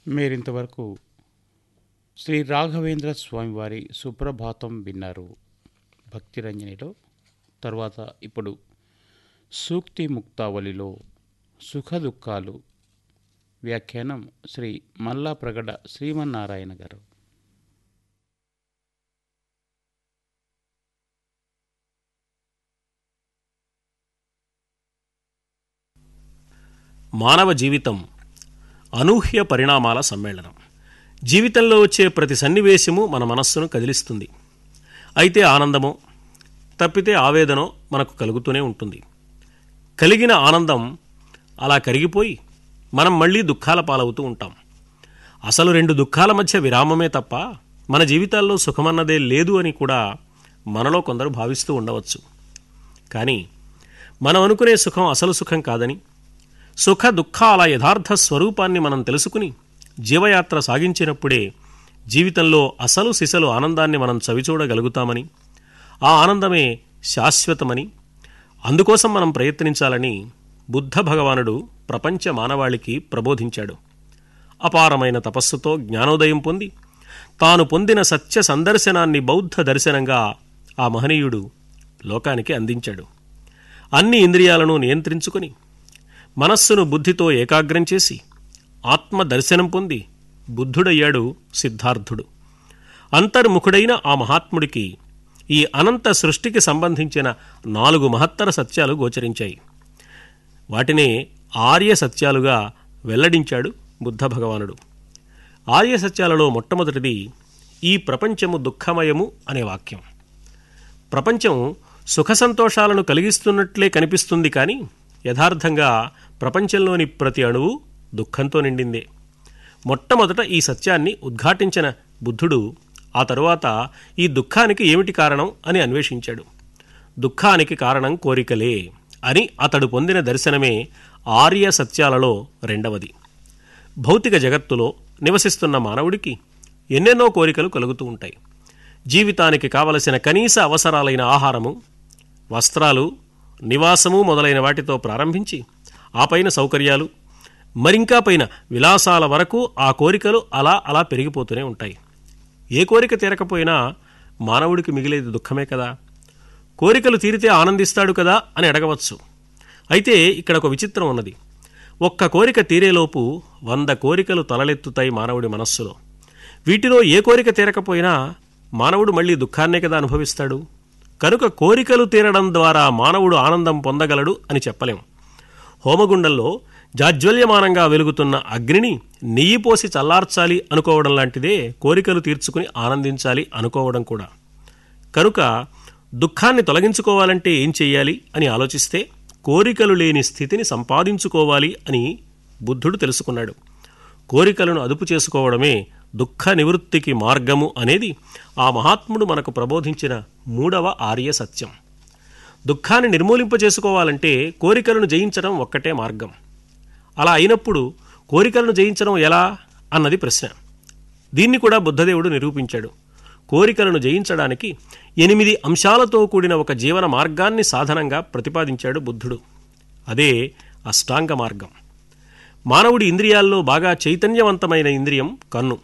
మీరింతవరకు శ్రీ రాఘవేంద్ర స్వామివారి సుప్రభాతం విన్నారు భక్తిరంజనిలో తర్వాత ఇప్పుడు సూక్తి ముక్తావళిలో సుఖ దుఃఖాలు వ్యాఖ్యానం శ్రీ మల్లా ప్రగడ శ్రీమన్నారాయణ గారు మానవ జీవితం అనూహ్య పరిణామాల సమ్మేళనం జీవితంలో వచ్చే ప్రతి సన్నివేశము మన మనస్సును కదిలిస్తుంది అయితే ఆనందమో తప్పితే ఆవేదనో మనకు కలుగుతూనే ఉంటుంది కలిగిన ఆనందం అలా కరిగిపోయి మనం మళ్ళీ దుఃఖాల పాలవుతూ ఉంటాం అసలు రెండు దుఃఖాల మధ్య విరామమే తప్ప మన జీవితాల్లో సుఖమన్నదే లేదు అని కూడా మనలో కొందరు భావిస్తూ ఉండవచ్చు కానీ మనం అనుకునే సుఖం అసలు సుఖం కాదని సుఖ దుఃఖాల యథార్థ స్వరూపాన్ని మనం తెలుసుకుని జీవయాత్ర సాగించినప్పుడే జీవితంలో అసలు సిసలు ఆనందాన్ని మనం చవిచూడగలుగుతామని ఆ ఆనందమే శాశ్వతమని అందుకోసం మనం ప్రయత్నించాలని బుద్ధ భగవానుడు ప్రపంచ మానవాళికి ప్రబోధించాడు అపారమైన తపస్సుతో జ్ఞానోదయం పొంది తాను పొందిన సత్య సందర్శనాన్ని బౌద్ధ దర్శనంగా ఆ మహనీయుడు లోకానికి అందించాడు అన్ని ఇంద్రియాలను నియంత్రించుకొని మనస్సును బుద్ధితో ఏకాగ్రం చేసి ఆత్మ దర్శనం పొంది బుద్ధుడయ్యాడు సిద్ధార్థుడు అంతర్ముఖుడైన ఆ మహాత్ముడికి ఈ అనంత సృష్టికి సంబంధించిన నాలుగు మహత్తర సత్యాలు గోచరించాయి వాటినే ఆర్య సత్యాలుగా వెల్లడించాడు బుద్ధ భగవానుడు ఆర్య సత్యాలలో మొట్టమొదటిది ఈ ప్రపంచము దుఃఖమయము అనే వాక్యం ప్రపంచం సుఖ సంతోషాలను కలిగిస్తున్నట్లే కనిపిస్తుంది కానీ యథార్థంగా ప్రపంచంలోని ప్రతి అణువు దుఃఖంతో నిండిందే మొట్టమొదట ఈ సత్యాన్ని ఉద్ఘాటించిన బుద్ధుడు ఆ తరువాత ఈ దుఃఖానికి ఏమిటి కారణం అని అన్వేషించాడు దుఃఖానికి కారణం కోరికలే అని అతడు పొందిన దర్శనమే ఆర్య సత్యాలలో రెండవది భౌతిక జగత్తులో నివసిస్తున్న మానవుడికి ఎన్నెన్నో కోరికలు కలుగుతూ ఉంటాయి జీవితానికి కావలసిన కనీస అవసరాలైన ఆహారము వస్త్రాలు నివాసము మొదలైన వాటితో ప్రారంభించి ఆ పైన సౌకర్యాలు మరింకా పైన విలాసాల వరకు ఆ కోరికలు అలా అలా పెరిగిపోతూనే ఉంటాయి ఏ కోరిక తీరకపోయినా మానవుడికి మిగిలేది దుఃఖమే కదా కోరికలు తీరితే ఆనందిస్తాడు కదా అని అడగవచ్చు అయితే ఇక్కడ ఒక విచిత్రం ఉన్నది ఒక్క కోరిక తీరేలోపు వంద కోరికలు తలలెత్తుతాయి మానవుడి మనస్సులో వీటిలో ఏ కోరిక తీరకపోయినా మానవుడు మళ్ళీ దుఃఖాన్నే కదా అనుభవిస్తాడు కనుక కోరికలు తీరడం ద్వారా మానవుడు ఆనందం పొందగలడు అని చెప్పలేం హోమగుండంలో జాజ్వల్యమానంగా వెలుగుతున్న అగ్నిని నెయ్యి పోసి చల్లార్చాలి అనుకోవడం లాంటిదే కోరికలు తీర్చుకుని ఆనందించాలి అనుకోవడం కూడా కనుక దుఃఖాన్ని తొలగించుకోవాలంటే ఏం చెయ్యాలి అని ఆలోచిస్తే కోరికలు లేని స్థితిని సంపాదించుకోవాలి అని బుద్ధుడు తెలుసుకున్నాడు కోరికలను అదుపు చేసుకోవడమే దుఃఖ నివృత్తికి మార్గము అనేది ఆ మహాత్ముడు మనకు ప్రబోధించిన మూడవ ఆర్య సత్యం దుఃఖాన్ని నిర్మూలింపజేసుకోవాలంటే కోరికలను జయించడం ఒక్కటే మార్గం అలా అయినప్పుడు కోరికలను జయించడం ఎలా అన్నది ప్రశ్న దీన్ని కూడా బుద్ధదేవుడు నిరూపించాడు కోరికలను జయించడానికి ఎనిమిది అంశాలతో కూడిన ఒక జీవన మార్గాన్ని సాధనంగా ప్రతిపాదించాడు బుద్ధుడు అదే అష్టాంగ మార్గం మానవుడి ఇంద్రియాల్లో బాగా చైతన్యవంతమైన ఇంద్రియం కన్ను